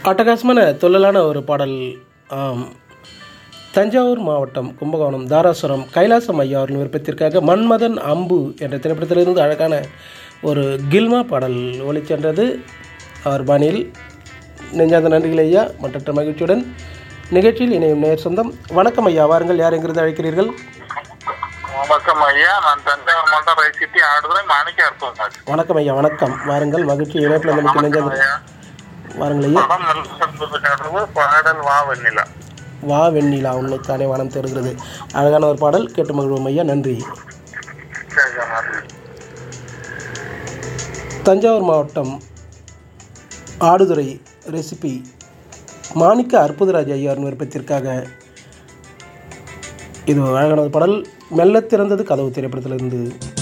அட்டகாசமான துள்ளலான ஒரு பாடல் ஆம் தஞ்சாவூர் மாவட்டம் கும்பகோணம் தாராசுரம் கைலாசம் ஐயா அவர்கள் விருப்பத்திற்காக மன்மதன் அம்பு என்ற திரைப்படத்திலிருந்து அழகான ஒரு கில்மா பாடல் ஒளிச்சென்றது அவர் பாணியில் நெஞ்சார்ந்த நன்றிகள் ஐயா மற்றற்ற மகிழ்ச்சியுடன் நிகழ்ச்சியில் இணையும் நேர் சொந்தம் வணக்கம் ஐயா வாருங்கள் யார் எங்கிருந்து அழைக்கிறீர்கள் வணக்கம் ஐயா நான் தஞ்சாவூர் மாவட்டம் ரைசிட்டி ஆடுதுறை மாணிக்க அர்த்தம் சார் வணக்கம் ஐயா வணக்கம் வாருங்கள் மகிழ்ச்சி இணைப்பில் நமக்கு நெஞ்சார்ந்த ஐயா வாருங்கள் ஐயா படம் நல்ல சந்தோஷக்காரது பாடல் வா வெண்ணிலா வா வெண்ணிலா உன்னைத்தானே வானம் தருகிறது அழகான ஒரு பாடல் கேட்டு மகிழ்வோம் ஐயா நன்றி சரி நன்றி தஞ்சாவூர் மாவட்டம் ஆடுதுறை ரெசிபி மாணிக்க அற்புதராஜ் ஐயார் விருப்பத்திற்காக இது ஒரு அழகான ஒரு பாடல் மெல்ல திறந்தது கதவு திரைப்படத்திலிருந்து